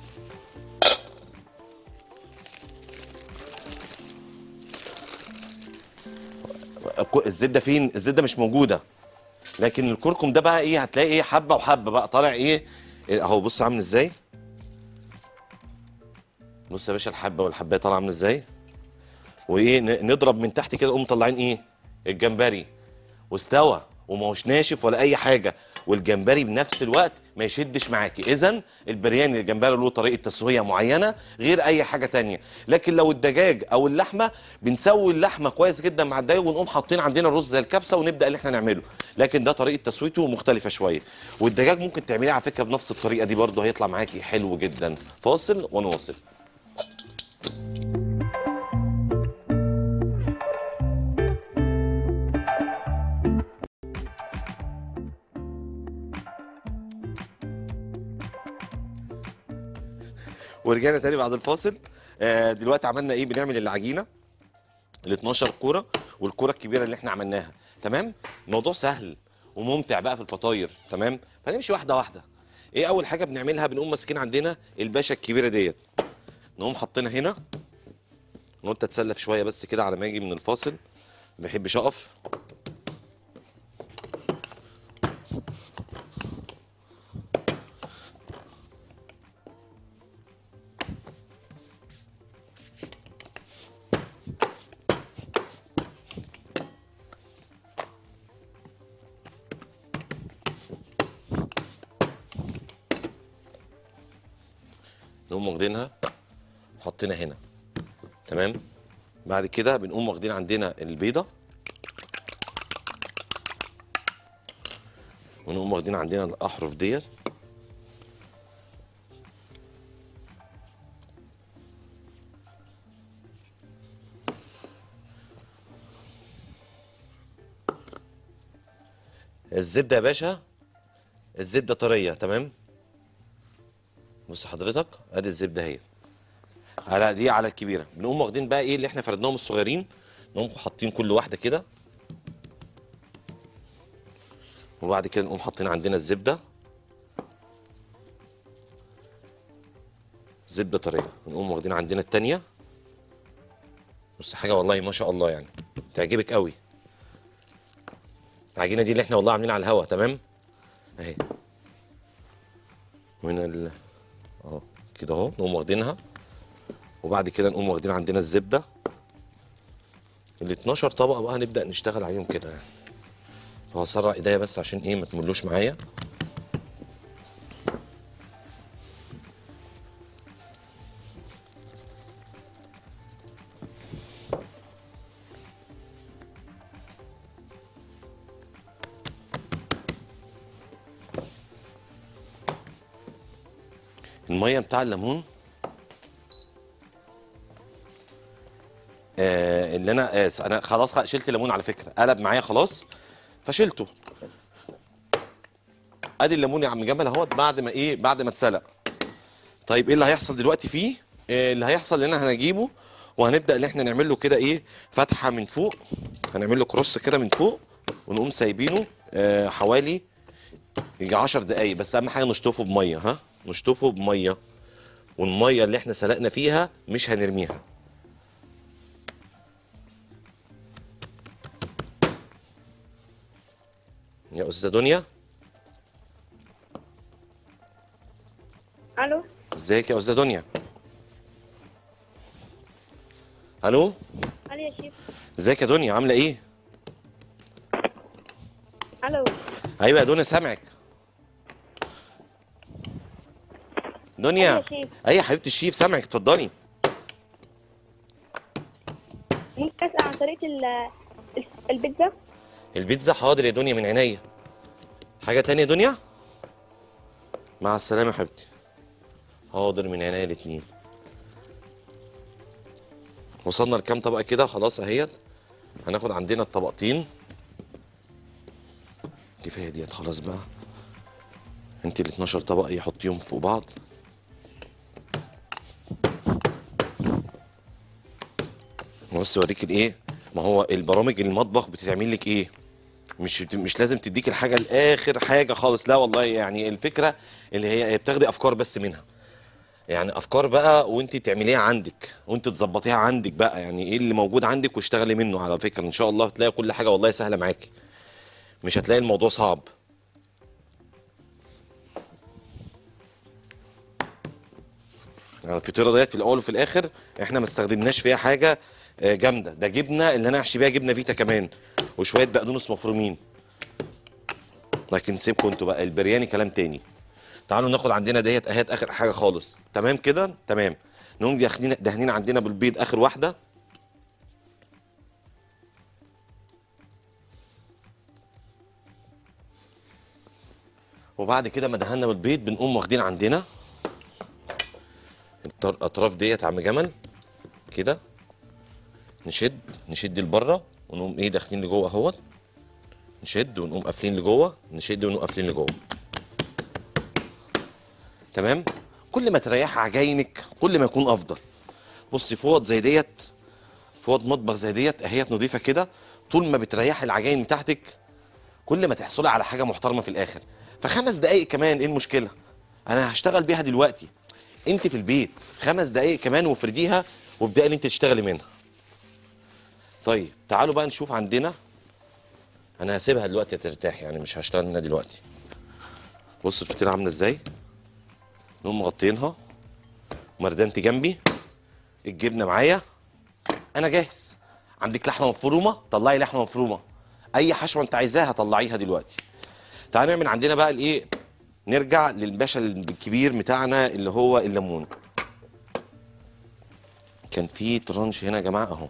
الك- الزبده فين الزبده مش موجوده لكن الكركم ده بقى ايه هتلاقي ايه حبه وحبه بقى طالع ايه إيه، اهو بص عامل ازاي بص يا باشا الحبه والحبايه طالعه عامله ازاي وايه ن- نضرب من تحت كده نقوم مطلعين ايه الجمبري واستوى وما هوش ناشف ولا اي حاجه والجمبري بنفس الوقت ما يشدش معاكي اذا البرياني الجمبري له طريقه تسويه معينه غير اي حاجه تانية لكن لو الدجاج او اللحمه بنسوي اللحمه كويس جدا مع الدجاج ونقوم حاطين عندنا رز زي الكبسه ونبدا اللي احنا نعمله لكن ده طريقه تسويته مختلفه شويه والدجاج ممكن تعمليه على فكره بنفس الطريقه دي برضه هيطلع معاكي حلو جدا فاصل ونواصل ورجعنا تاني بعد الفاصل آه دلوقتي عملنا ايه بنعمل العجينه ال 12 كوره والكوره الكبيره اللي احنا عملناها تمام الموضوع سهل وممتع بقى في الفطاير تمام فنمشي واحده واحده ايه اول حاجه بنعملها بنقوم ماسكين عندنا الباشا الكبيره ديت نقوم حاطينها هنا وانت تتسلف شويه بس كده على ما اجي من الفاصل ما بحبش اقف نقوم واخدينها حاطينها هنا تمام بعد كده بنقوم واخدين عندنا البيضه ونقوم واخدين عندنا الاحرف ديت الزبده يا باشا الزبده طريه تمام بص حضرتك ادي الزبده اهي على دي على الكبيره بنقوم واخدين بقى ايه اللي احنا فردناهم الصغيرين نقوم حاطين كل واحده كده وبعد كده نقوم حاطين عندنا الزبده زبده طريه نقوم واخدين عندنا التانيه بص حاجه والله ما شاء الله يعني تعجبك قوي العجينه دي اللي احنا والله عاملينها على الهوا تمام اهي من ال اهو كده اهو نقوم واخدينها وبعد كده نقوم واخدين عندنا الزبده ال 12 طبقه بقى هنبدا نشتغل عليهم كده يعني فهسرع ايديا بس عشان ايه ما تملوش معايا الميه بتاع الليمون آه اللي انا آه انا خلاص شلت الليمون على فكره قلب معايا خلاص فشلته ادي الليمون يا عم جمال اهوت بعد ما ايه بعد ما اتسلق طيب ايه اللي هيحصل دلوقتي فيه آه اللي هيحصل ان احنا هنجيبه وهنبدا ان احنا نعمل له كده ايه فتحه من فوق هنعمل له كروس كده من فوق ونقوم سايبينه آه حوالي يجي 10 دقايق بس اهم حاجه نشطفه بميه ها نشطفه بميه والميه اللي احنا سلقنا فيها مش هنرميها يا استاذه دنيا الو ازيك يا استاذه دنيا الو الو يا شيف ازيك يا دنيا عامله ايه الو ايوه يا دنيا سامعك دنيا أيوة يا شيف. اي يا حبيبتي الشيف سامعك اتفضلي ممكن اسال عن طريقه ال- ال- البيتزا البيتزا حاضر يا دنيا من عينيا حاجه تانية يا دنيا مع السلامه يا حبيبتي حاضر من عينيا الاتنين وصلنا لكام طبقه كده خلاص اهيت هناخد عندنا الطبقتين كفايه ديت خلاص بقى انت ال 12 طبقه ايه حطيهم فوق بعض بص اوريك الايه ما هو البرامج المطبخ بتعمل لك ايه مش مش لازم تديك الحاجه لاخر حاجه خالص لا والله يعني الفكره اللي هي بتاخدي افكار بس منها يعني افكار بقى وانت تعمليها عندك وانت تظبطيها عندك بقى يعني ايه اللي موجود عندك واشتغلي منه على فكره ان شاء الله هتلاقي كل حاجه والله سهله معاكي مش هتلاقي الموضوع صعب يعني الفطيره ديت في الاول وفي الاخر احنا ما استخدمناش فيها حاجه آه، جامده ده جبنه اللي انا هحشي بيها جبنه فيتا كمان وشويه بقدونس مفرومين لكن سيبكم انتوا بقى البرياني كلام تاني تعالوا ناخد عندنا ديت اهات اخر حاجه خالص تمام كده تمام نقوم دهنين دهنين عندنا بالبيض اخر واحده وبعد كده ما دهنا بالبيض بنقوم واخدين عندنا الطر- الاطراف ديت يا عم جمل كده نشد نشد لبره ونقوم ايه داخلين لجوه اهوت نشد ونقوم قافلين لجوه نشد ونقوم قافلين لجوه تمام كل ما تريح عجاينك كل ما يكون افضل بصي فوط زي ديت فوط مطبخ زي ديت اهيت نظيفه كده طول ما بتريحي العجاين بتاعتك كل ما تحصلي على حاجه محترمه في الاخر فخمس دقايق كمان ايه المشكله انا هشتغل بيها دلوقتي انت في البيت خمس دقايق كمان وافرديها وابدأي ان انت تشتغلي منها طيب تعالوا بقى نشوف عندنا انا هسيبها دلوقتي ترتاح يعني مش هشتغل منها دلوقتي بص الفطيره عامله ازاي نقوم مغطينها مردانتي جنبي الجبنه معايا انا جاهز عندك لحمه مفرومه طلعي لحمه مفرومه اي حشوه انت عايزاها طلعيها دلوقتي تعالوا نعمل عندنا بقى الايه نرجع للباشا الكبير بتاعنا اللي هو الليمون كان في ترانش هنا يا جماعه اهو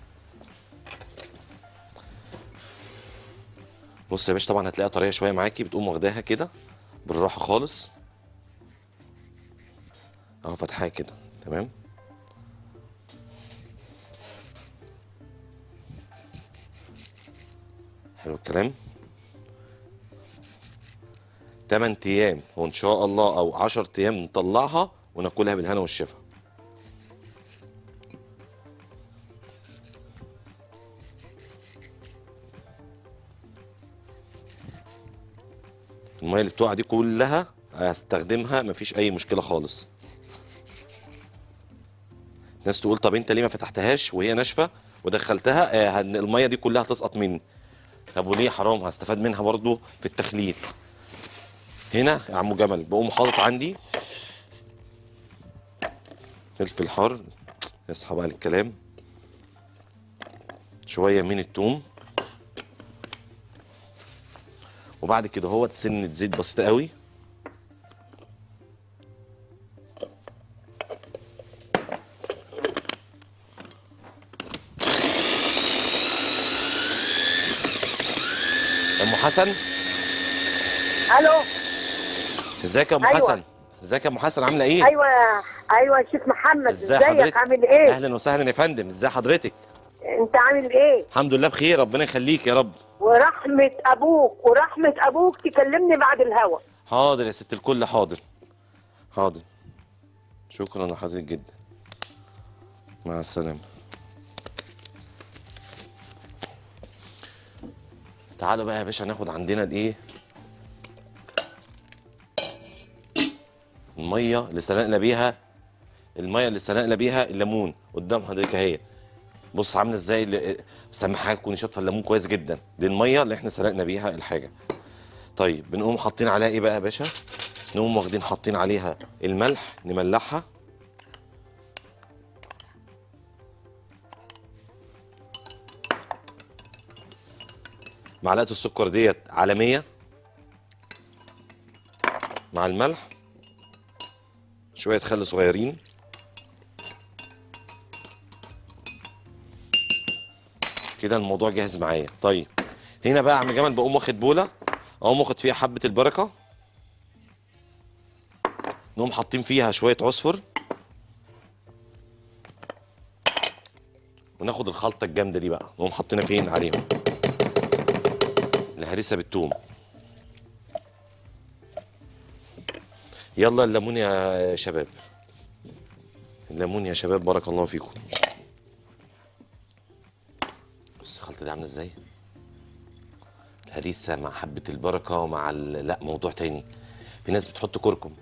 بص يا باشا طبعا هتلاقيها طريه شويه معاكي بتقوم واخداها كده بالراحه خالص اهو فتحها كده تمام حلو الكلام 8 ايام وان شاء الله او 10 ايام نطلعها وناكلها بالهنا والشفا الميه اللي بتقع دي كلها هستخدمها مفيش اي مشكله خالص ناس تقول طب انت ليه ما فتحتهاش وهي ناشفه ودخلتها آه هن- الميه دي كلها هتسقط مني طب وليه حرام هستفاد منها برضو في التخليل هنا يا عمو جمل بقوم حاطط عندي فلفل حار اصحى بقى للكلام شويه من التوم وبعد كده هو سنه زيت بسيطه قوي ام حسن الو ازيك يا ام أيوة. حسن ازيك يا ام حسن عامله ايه ايوه ايوه يا شيخ محمد ازاي ازيك حضرتك عامل ايه اهلا وسهلا يا فندم ازاي حضرتك انت عامل ايه الحمد لله بخير ربنا يخليك يا رب ورحمه ابوك ورحمه ابوك تكلمني بعد الهوا حاضر يا ست الكل حاضر حاضر شكرا لحضرتك جدا مع السلامة تعالوا بقى يا باشا ناخد عندنا الايه الميه اللي سلقنا بيها الميه اللي سلقنا بيها الليمون قدام حضرتك اهي بص عامله ازاي اللي- سامحاك تكوني شاطفه الليمون كويس جدا دي الميه اللي احنا سلقنا بيها الحاجه طيب بنقوم حاطين عليها ايه بقى يا باشا نقوم واخدين حاطين عليها الملح نملحها معلقه السكر ديت عالميه مع الملح شويه خل صغيرين كده الموضوع جاهز معايا طيب هنا بقى يا عم جمال بقوم واخد بوله اقوم واخد فيها حبه البركه نقوم حاطين فيها شويه عصفر وناخد الخلطه الجامده دي بقى نقوم حاطينها فين عليهم الهريسه بالثوم يلا الليمون يا شباب الليمون يا شباب بارك الله فيكم بص الخلطه دي عامله ازاي الهريسه مع حبه البركه ومع ال... لا موضوع تاني في ناس بتحط كركم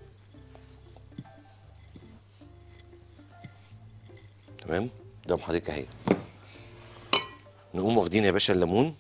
تمام ده حضرتك اهي نقوم واخدين يا باشا الليمون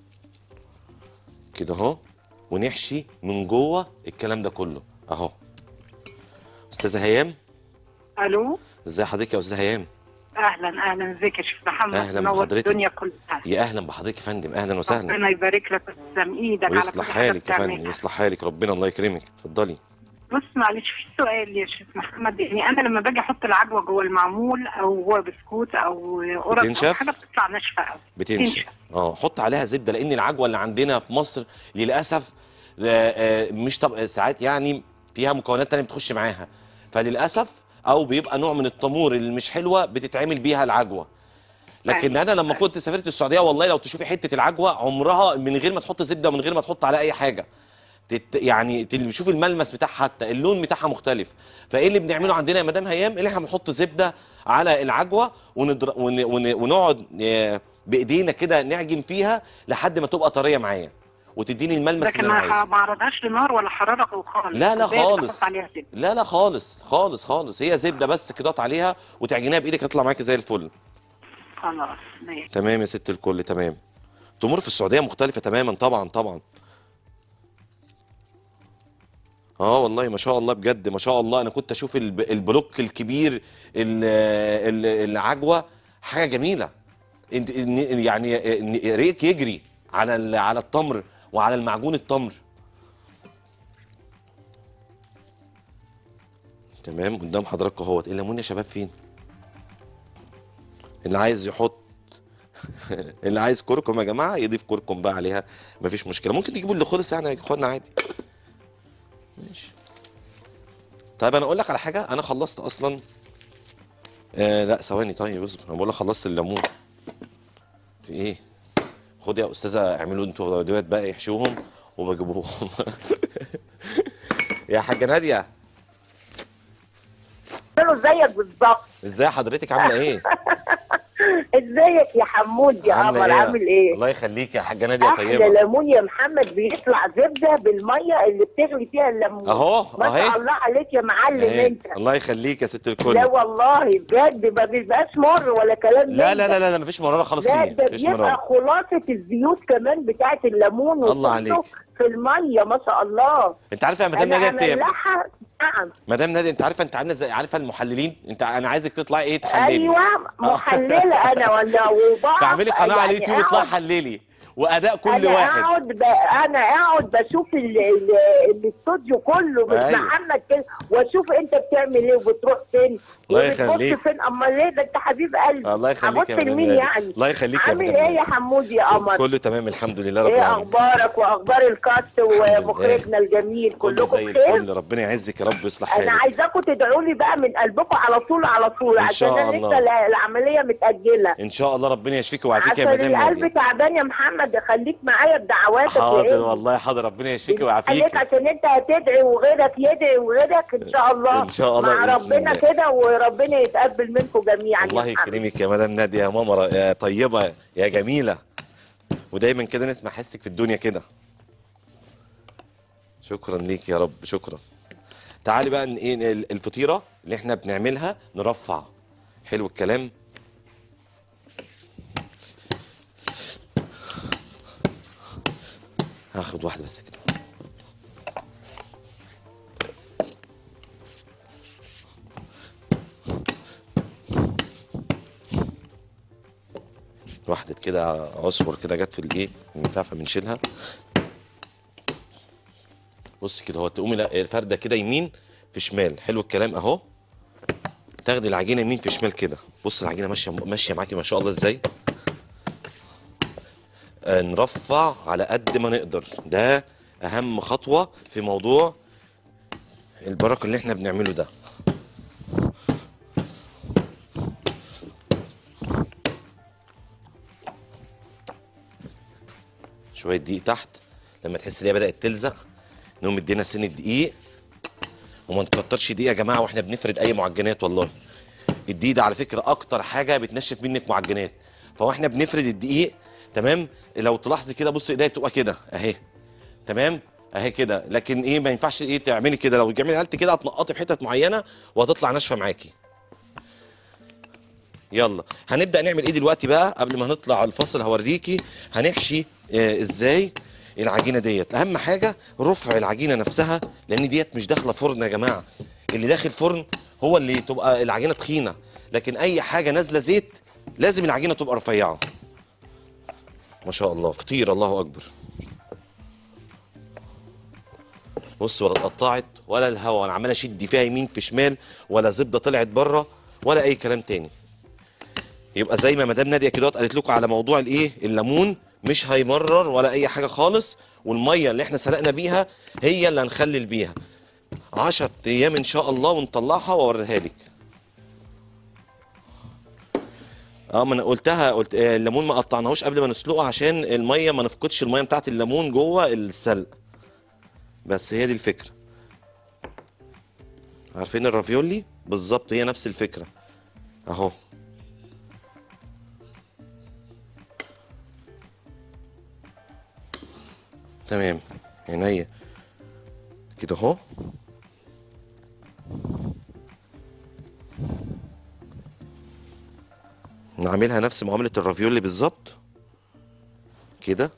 كده اهو ونحشي من جوه الكلام ده كله اهو استاذه هيام الو ازي حضرتك يا استاذه هيام اهلا اهلا ازيك يا شيخ محمد أهلاً منور بحضرتك. الدنيا كلها يا اهلا بحضرتك يا فندم اهلا وسهلا ربنا يبارك لك ويسلم ايدك على كل ويصلح حاجه حالك يا فندم بتعملها يصلح حالك ربنا الله يكرمك اتفضلي بص معلش في سؤال يا شيخ محمد يعني انا لما باجي احط العجوه جوه المعمول او جوه بسكوت او قرص بتنشف؟ او حاجه بتطلع ناشفه قوي بتنشف اه حط عليها زبده لان العجوه اللي عندنا في مصر للاسف آه، آه، مش طب ساعات يعني فيها مكونات تانية بتخش معاها فللاسف او بيبقى نوع من التمور اللي مش حلوه بتتعمل بيها العجوه لكن أيوة. انا لما كنت سافرت السعوديه والله لو تشوفي حته العجوه عمرها من غير ما تحط زبده ومن غير ما تحط عليها اي حاجه تت يعني تشوف الملمس بتاعها حتى اللون بتاعها مختلف فايه اللي بنعمله عندنا يا مدام هيام اللي احنا بنحط زبده على العجوه وندر... ون... ون... ونقعد آه، بايدينا كده نعجن فيها لحد ما تبقى طريه معايا وتديني الملمس لكن اللي انا ما عايزه ما اعرضهاش لنار ولا حراره خالص لا لا الباقي خالص بحط عليها زبدة. لا لا خالص خالص خالص هي زبده بس كده عليها وتعجنيها بايدك هتطلع معاكي زي الفل خلاص ماشي تمام يا ست الكل تمام تمور في السعوديه مختلفه تماما طبعا طبعا اه والله ما شاء الله بجد ما شاء الله انا كنت اشوف الب- البلوك الكبير ال- ال- العجوه حاجه جميله انت إن- يعني إن ريقك يجري على ال- على التمر وعلى المعجون التمر تمام قدام حضراتكم اهوت الليمون يا شباب فين اللي عايز يحط اللي عايز كركم يا جماعه يضيف كركم بقى عليها مفيش مشكله ممكن تجيبوا اللي خلص يعني يا اخوانا عادي ماشي طيب انا اقول لك على حاجه انا خلصت اصلا آه لا ثواني طيب اصبر انا بقول لك خلصت الليمون في ايه خد يا استاذه اعملوا انتوا دوت بقى يحشوهم وبجيبوهم يا حاجه ناديه له زيك بالظبط ازاي حضرتك عامله ايه ازيك يا حمود يا عامله قمر عامل ايه الله يخليك يا حاجه ناديه احلى طيبه ليمون يا محمد بيطلع زبده بالميه اللي بتغلي فيها الليمون اهو ما اهي شاء الله عليك يا معلم أهي. انت الله يخليك يا ست لا الكل والله بجد ما بيبقاش مر ولا كلام لا من لا ده. لا لا مفيش مراره خالص لا فيه ده مفيش بيبقى مراره خلاصه الزيوت كمان بتاعت الليمون الله وتحطه عليك. في الميه ما شاء الله انت عارفه يا مدام انا ناديه انت املحها نعم مدام ناديه انت عارفه انت عامله زي عارفه المحللين انت انا عايزك تطلعي ايه تحللي ايوه محلله انا ولا وبعرف تعملي قناه على يعني اليوتيوب اطلعي أقعد- حللي واداء كل انا واحد اقعد ب... انا اقعد بشوف ال... ال... الاستوديو كله مش أيوة. محمد كده واشوف انت بتعمل ايه وبتروح فين الله وبتبص يخليك. فين امال ليه ده انت حبيب قلبي الله يخليك هبص يا مدام لمين ناديه يعني الله يخليك يا عامل مدام ايه يا ناديه حمود يا قمر كله تمام الحمد لله رب ايه العالمين اخبارك واخبار الكاست ومخرجنا الجميل كله كلكم زي بخير الفل ربنا يعزك يا رب ويصلح انا حالك عايزاكم تدعوا لي بقى من قلبكم على طول على طول إن عشان شاء انا الله. لسه ال- العمليه متاجله ان شاء الله ربنا يشفيك ويعافيك يا عشان مدام القلب ناديه تعبان يا محمد خليك معايا بدعواتك يا حاضر ابني. والله حاضر ربنا يشفيك عليك ويعافيك عشان انت هتدعي وغيرك يدعي وغيرك ان شاء الله إن شاء الله مع بإذن ربنا الله. كده وربنا يتقبل منكم جميعا الله يا محمد. يكرمك يا مدام ناديه يا ماما ر- يا طيبه يا جميله ودايما كده نسمع حسك في الدنيا كده شكرا ليك يا رب شكرا تعالي بقى ن- ايه ال- الفطيره اللي احنا بنعملها نرفع حلو الكلام هاخد واحده بس كده واحدة كده عصفر كده جت في الايه البتاع فبنشيلها بص كده هو تقومي لا الفردة كده يمين في شمال حلو الكلام اهو تاخدي العجينة يمين في شمال كده بص العجينة ماشية ماشية معاكي ما شاء الله ازاي آه، نرفع على قد ما نقدر ده اهم خطوة في موضوع البركة اللي احنا بنعمله ده شويه دقيق تحت لما تحس ان هي بدات تلزق نقوم مدينا سن الدقيق وما نكترش دقيق يا جماعه واحنا بنفرد اي معجنات والله الدقيق ده على فكره اكتر حاجه بتنشف منك معجنات فاحنا بنفرد الدقيق تمام لو تلاحظي كده بص ايديا تبقى كده اهي تمام اهي كده لكن ايه ما ينفعش ايه تعملي كده لو تعملي عملت كده هتنقطي في حتت معينه وهتطلع ناشفه معاكي يلا هنبدا نعمل ايه دلوقتي بقى قبل ما نطلع الفاصل هوريكي هنحشي آه ازاي العجينه ديت اهم حاجه رفع العجينه نفسها لان ديت مش داخله فرن يا جماعه اللي داخل فرن هو اللي تبقى العجينه تخينه لكن اي حاجه نازله زيت لازم العجينه تبقى رفيعه ما شاء الله فطير الله اكبر بص ولا اتقطعت ولا الهوا انا عمال اشد فيها يمين في شمال ولا زبده طلعت بره ولا اي كلام تاني يبقى زي ما مدام ناديه كده قالت لكم على موضوع الايه الليمون مش هيمرر ولا اي حاجه خالص والميه اللي احنا سلقنا بيها هي اللي هنخلل بيها 10 ايام ان شاء الله ونطلعها واوريها لك اه ما انا قلتها قلت آه، الليمون ما قطعناهوش قبل ما نسلقه عشان الميه ما نفقدش الميه بتاعت الليمون جوه السلق بس هي دي الفكره عارفين الرافيولي بالظبط هي نفس الفكره اهو تمام عينيا كده اهو نعملها نفس معاملة الرافيولي بالظبط كده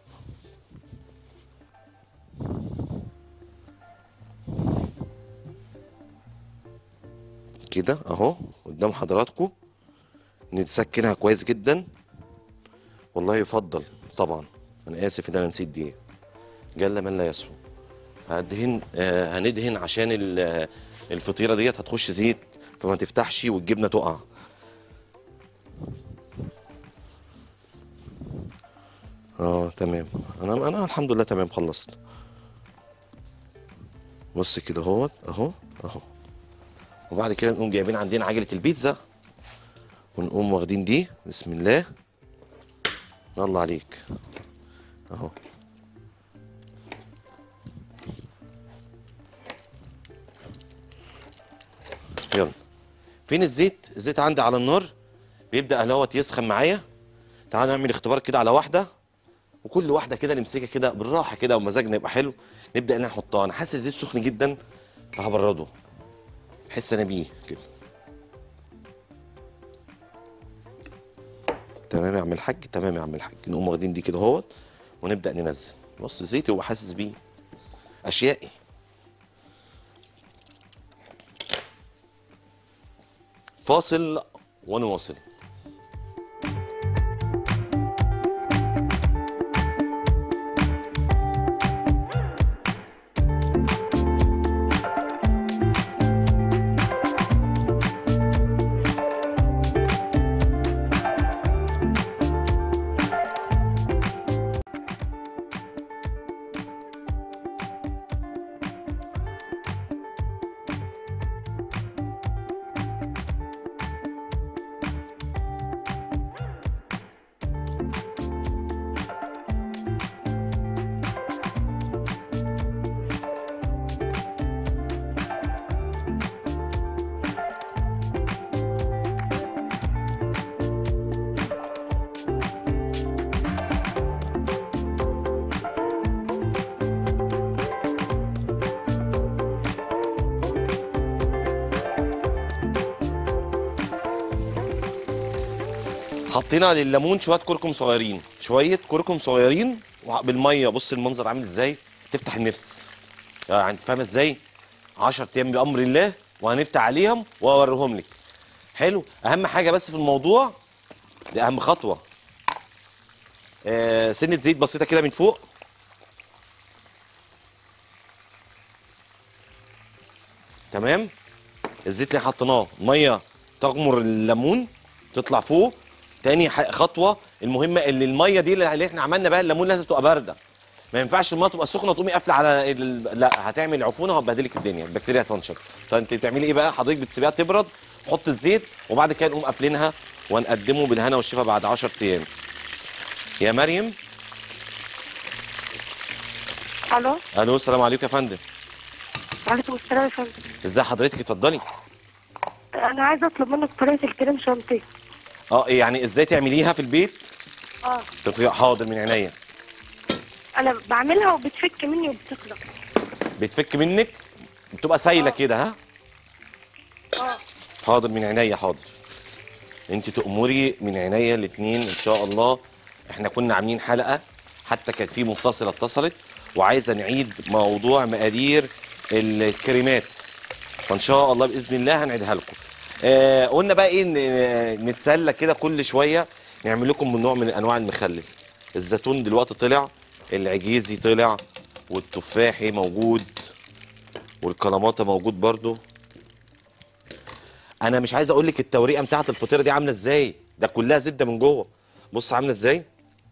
كده اهو قدام حضراتكم نتسكنها كويس جدا والله يفضل طبعا انا اسف ان انا نسيت دي جل من لا يسهو هدهن آه هندهن عشان ال- آه، الفطيره ديت هتخش زيت فما تفتحش والجبنه تقع اه تمام انا انا الحمد لله تمام خلصت بص كده اهوت اهو اهو وبعد كده نقوم جايبين عندنا عجله البيتزا ونقوم واخدين دي بسم الله الله عليك اهو يلا فين الزيت الزيت عندي على النار بيبدا اهوت يسخن معايا تعالوا نعمل اختبار كده على واحده وكل واحده كده نمسكها كده بالراحه كده ومزاجنا يبقى حلو نبدا ان احنا نحطها انا حاسس الزيت سخن جدا فهبرده احس انا بيه كده تمام يا عم الحاج تمام يا عم الحاج نقوم واخدين دي كده اهوت ونبدا ننزل بص زيتي هو حاسس بيه اشيائي فاصل ونواصل حطينا لليمون شويه كركم صغيرين شويه كركم صغيرين وع- بالميه بص المنظر عامل ازاي تفتح النفس يعني انت فاهمه ازاي 10 ايام بامر الله وهنفتح عليهم واوريهم لك حلو اهم حاجه بس في الموضوع دي اهم خطوه آه سنه زيت بسيطه كده من فوق تمام الزيت اللي حطيناه ميه تغمر الليمون تطلع فوق تاني ح- خطوه المهمه اللي الميه دي اللي احنا عملنا بقى الليمون لازم تبقى بارده ما ينفعش الميه تبقى سخنه وتقومي قافله على ال... لا هتعمل عفونه وهتبهدلك الدنيا البكتيريا هتنشط فانت بتعملي ايه بقى حضرتك بتسيبيها تبرد حط الزيت وبعد كده نقوم قافلينها ونقدمه بالهنا والشفا بعد 10 ايام يا مريم الو الو السلام عليكم يا فندم وعليكم السلام يا فندم ازي حضرتك اتفضلي انا عايزه اطلب منك طريقه الكريم شانتيه اه يعني ازاي تعمليها في البيت اه طب حاضر من عينيا انا بعملها وبتفك مني وبتخلق بتفك منك بتبقى سايله آه. كده ها اه حاضر من عينيا حاضر انت تأمري من عينيا الاثنين ان شاء الله احنا كنا عاملين حلقه حتى كانت في متصله اتصلت وعايزه نعيد موضوع مقادير الكريمات فان شاء الله باذن الله هنعيدها لكم آه قلنا بقى ايه ن- نتسلى كده كل شويه نعمل لكم من نوع من انواع المخلل الزيتون دلوقتي طلع العجيزي طلع والتفاحي موجود والكلاماتا موجود برضو انا مش عايز اقول لك التوريقه بتاعه الفطيره دي عامله ازاي ده كلها زبده من جوه بص عامله ازاي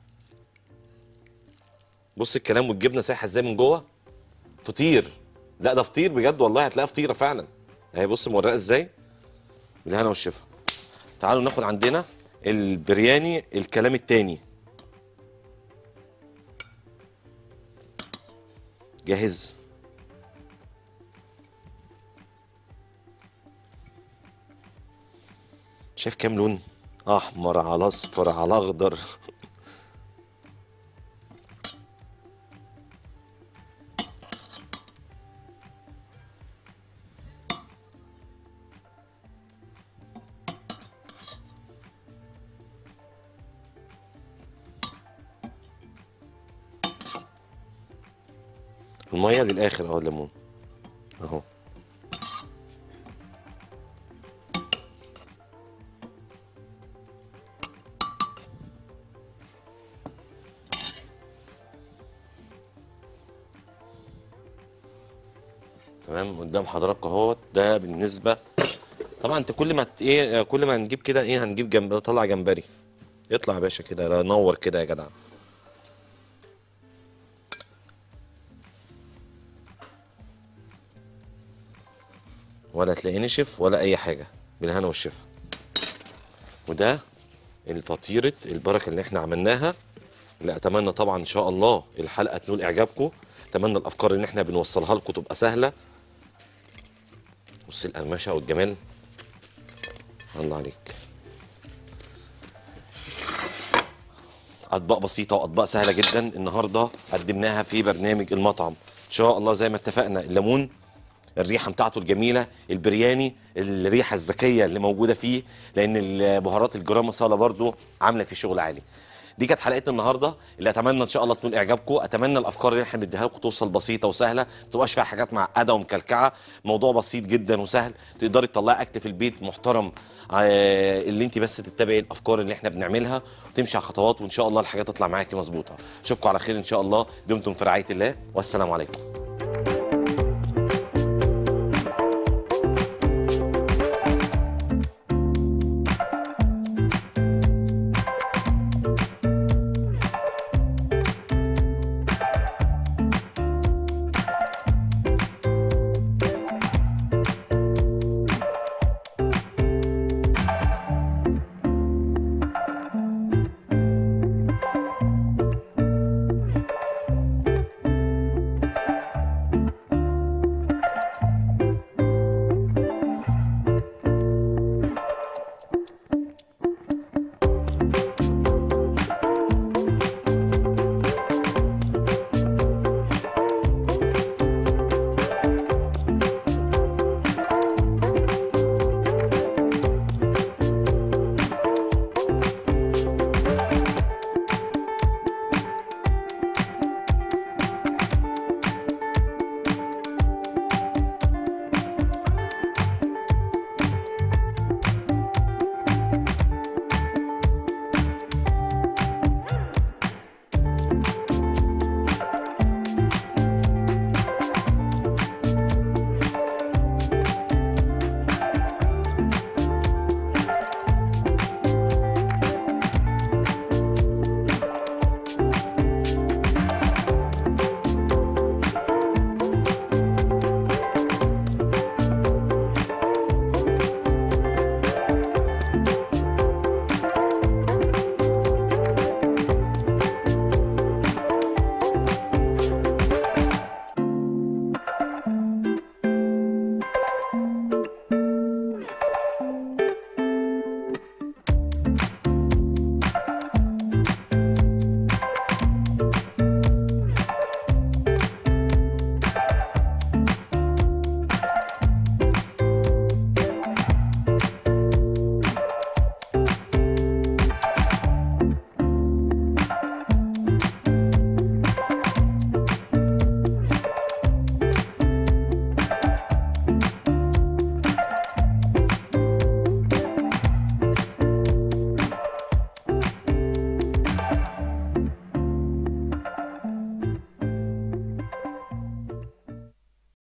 بص الكلام والجبنه سايحه ازاي من جوه فطير لا ده فطير بجد والله هتلاقيها فطيره فعلا اهي بص مورقه ازاي بالهنا والشفا تعالوا ناخد عندنا البرياني الكلام التاني جاهز شايف كام لون احمر على اصفر على اخضر الميه للاخر اهو الليمون اهو تمام قدام حضرتك اهوت ده بالنسبه طبعا انت كل ما ت- ايه كل ما هنجيب كده ايه هنجيب جنب نطلع جمبري يطلع يا باشا كده نور كده يا جدع ولا تلاقيه نشف ولا اي حاجه بالهنا والشفا وده الفطيره البركه اللي احنا عملناها اللي اتمنى طبعا ان شاء الله الحلقه تنول اعجابكم اتمنى الافكار اللي احنا بنوصلها لكم تبقى سهله بص القرمشه والجمال الله عليك اطباق بسيطه واطباق سهله جدا النهارده قدمناها في برنامج المطعم ان شاء الله زي ما اتفقنا الليمون الريحه بتاعته الجميله البرياني الريحه الذكيه اللي موجوده فيه لان البهارات الجرام مصالة برضو عامله فيه شغل عالي دي كانت حلقتنا النهارده اللي اتمنى ان شاء الله تنول اعجابكم اتمنى الافكار اللي احنا بنديها لكم توصل بسيطه وسهله ما تبقاش فيها حاجات معقده ومكلكعه موضوع بسيط جدا وسهل تقدري تطلعي اكل في البيت محترم آه، اللي انت بس تتبعي الافكار اللي احنا بنعملها وتمشي على خطوات وان شاء الله الحاجات تطلع معاكي مظبوطه اشوفكم على خير ان شاء الله دمتم في رعايه الله والسلام عليكم